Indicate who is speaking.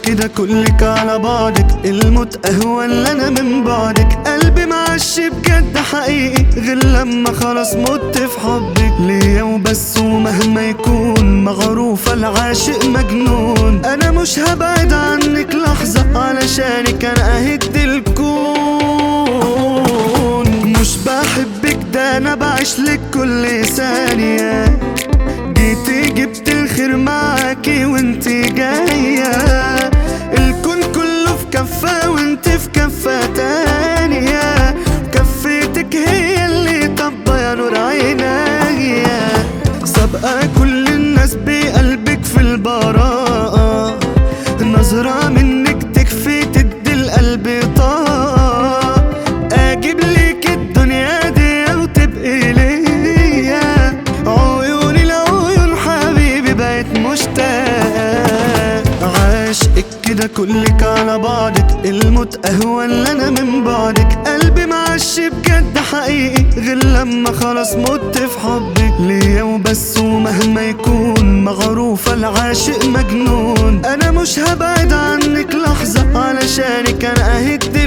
Speaker 1: كده كلك على بعضك الموت اهون لنا من بعدك قلبي معش بجد حقيقي غير لما خلاص مت في حبك ليا وبس ومهما يكون مغروفة العاشق مجنون انا مش هبعد عنك لحظة علشانك انا اهد الكون مش بحبك ده انا بعيش لك كل ثانية جيتي جبت الخير معاكي وانتي جاية الكون كله في كفة وانت في كفة تانية كفتك هي اللي طبة يا نور عينيا سابقة كل الناس بقلبك في البراءة نظرة منك تكفي تدي القلب طاقة اجيب ليك الدنيا دي وتبقي ليا عيوني العيون حبيبي بقت مشتاق عاشقك كده كلك على بعضك الموت اهون لنا من بعدك قلبي معش بجد حقيقي غير لما خلاص مت في حبك ليا وبس ومهما يكون مغروفة العاشق مجنون انا مش هبعد عنك لحظة علشانك انا اهد